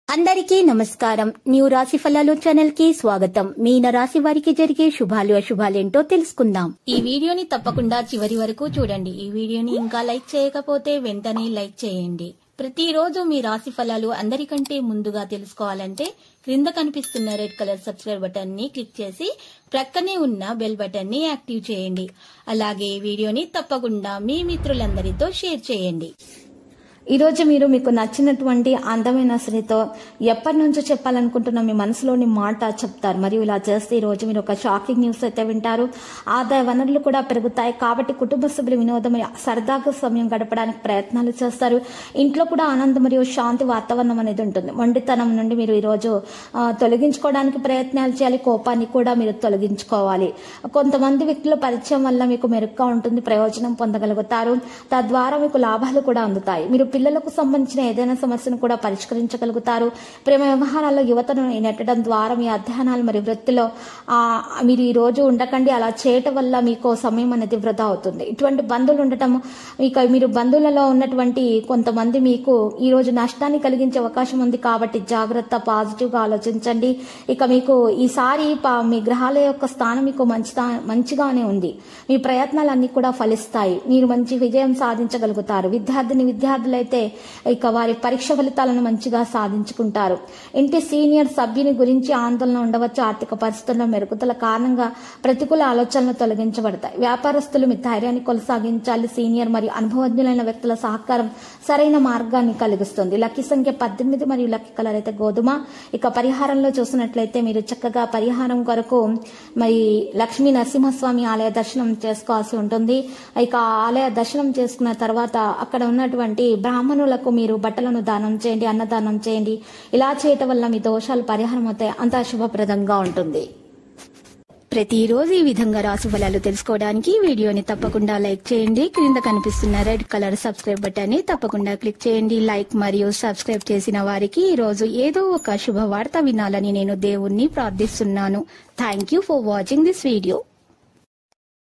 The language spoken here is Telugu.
అందరికీ నమస్కారం న్యూ రాశి ఫలాలు ఛానల్ కి స్వాగతం మీన రాశి వారికి జరిగే శుభాలు అశుభాలేంటో తెలుసుకుందాం ఈ వీడియోని తప్పకుండా చివరి వరకు చూడండి ఈ వీడియోని ఇంకా లైక్ చేయకపోతే వెంటనే లైక్ చేయండి ప్రతిరోజు మీ రాశి ఫలాలు అందరికంటే ముందుగా తెలుసుకోవాలంటే క్రింద కనిపిస్తున్న రెడ్ కలర్ సబ్స్క్రైబ్ బటన్ ని క్లిక్ చేసి ప్రక్కనే ఉన్న బెల్ బటన్ ని యాక్టివ్ చేయండి అలాగే ఈ వీడియోని తప్పకుండా మీ మిత్రులందరితో షేర్ చేయండి ఈరోజు మీరు మీకు నచ్చినటువంటి అందమైన స్త్రీతో ఎప్పటి నుంచో చెప్పాలనుకుంటున్న మీ మనసులోని మాట చెప్తారు మరియు ఇలా చేస్తే ఈ రోజు మీరు ఒక షాకింగ్ న్యూస్ అయితే వింటారు ఆదాయ వనరులు కూడా పెరుగుతాయి కాబట్టి కుటుంబ సభ్యులు వినోదం మరియు సరదాగా సమయం గడపడానికి ప్రయత్నాలు చేస్తారు ఇంట్లో కూడా ఆనందం మరియు శాంతి వాతావరణం అనేది ఉంటుంది మొండితనం నుండి మీరు ఈరోజు ఆ, తొలగించుకోవడానికి ప్రయత్నాలు చేయాలి కోపాన్ని కూడా మీరు తొలగించుకోవాలి కొంతమంది వ్యక్తుల పరిచయం వల్ల మీకు మెరుగ్గా ఉంటుంది ప్రయోజనం పొందగలుగుతారు తద్వారా మీకు లాభాలు కూడా అందుతాయి మీరు పిల్లలకు సంబంధించిన ఏదైనా సమస్యను కూడా పరిష్కరించగలుగుతారు ప్రేమ వ్యవహారాల్లో యువతను నెట్టడం ద్వారా మీ అధ్యయనాలు మరియు వృత్తిలో ఆ, మీరు ఈ రోజు ఉండకండి అలా చేయటం వల్ల మీకు సమయం అనేది వృధా అవుతుంది ఇటువంటి బంధువులు ఉండటం ఇక మీరు బంధువులలో ఉన్నటువంటి కొంతమంది మీకు ఈ రోజు నష్టాన్ని కలిగించే అవకాశం ఉంది కాబట్టి జాగ్రత్త పాజిటివ్ గా ఆలోచించండి ఇక మీకు ఈసారి ప- మీ గ్రహాల యొక్క స్థానం మీకు మంచిదా మంచిగానే ఉంది మీ ప్రయత్నాలన్నీ కూడా ఫలిస్తాయి మీరు మంచి విజయం సాధించగలుగుతారు విద్యార్థిని విద్యార్థులైతే ఇక వారి పరీక్ష ఫలితాలను మంచిగా సాధించుకుంటారు ఇంటి సీనియర్ సభ్యుని గురించి ఆందోళన ఉండవచ్చు ఆర్థిక పరిస్థితుల్లో మెరుగుదల కారణంగా ప్రతికూల ఆలోచనలు తొలగించబడతాయి వ్యాపారస్తులు మీ ధైర్యాన్ని కొనసాగించాలి సీనియర్ మరియు అనుభవజ్ఞులైన వ్యక్తుల సహకారం సరైన మార్గాన్ని కలిగిస్తుంది లక్కీ సంఖ్య పద్దెనిమిది మరియు లక్కీ కలర్ అయితే గోధుమ ఇక పరిహారంలో చూసినట్లయితే మీరు చక్కగా పరిహారం కొరకు మరి లక్ష్మీ నరసింహస్వామి ఆలయ దర్శనం చేసుకోవాల్సి ఉంటుంది ఇక ఆ ఆలయ దర్శనం చేసుకున్న తర్వాత అక్కడ ఉన్నటువంటి బ్రాహ్మణులకు మీరు బట్టలను దానం చేయండి అన్నదానం చేయండి ఇలా చేయటం వల్ల మీ దోషాలు పరిహారం అవుతాయి అంతా శుభప్రదంగా ఉంటుంది ప్రతిరోజు ఈ విధంగా రాశి ఫలాలు తెలుసుకోవడానికి వీడియోని తప్పకుండా లైక్ చేయండి క్రింద కనిపిస్తున్న రెడ్ కలర్ సబ్స్క్రైబ్ బటన్ ని తప్పకుండా క్లిక్ చేయండి లైక్ మరియు సబ్స్క్రైబ్ చేసిన వారికి ఈ రోజు ఏదో ఒక శుభవార్త వినాలని నేను దేవుణ్ణి ప్రార్థిస్తున్నాను thank you for watching this video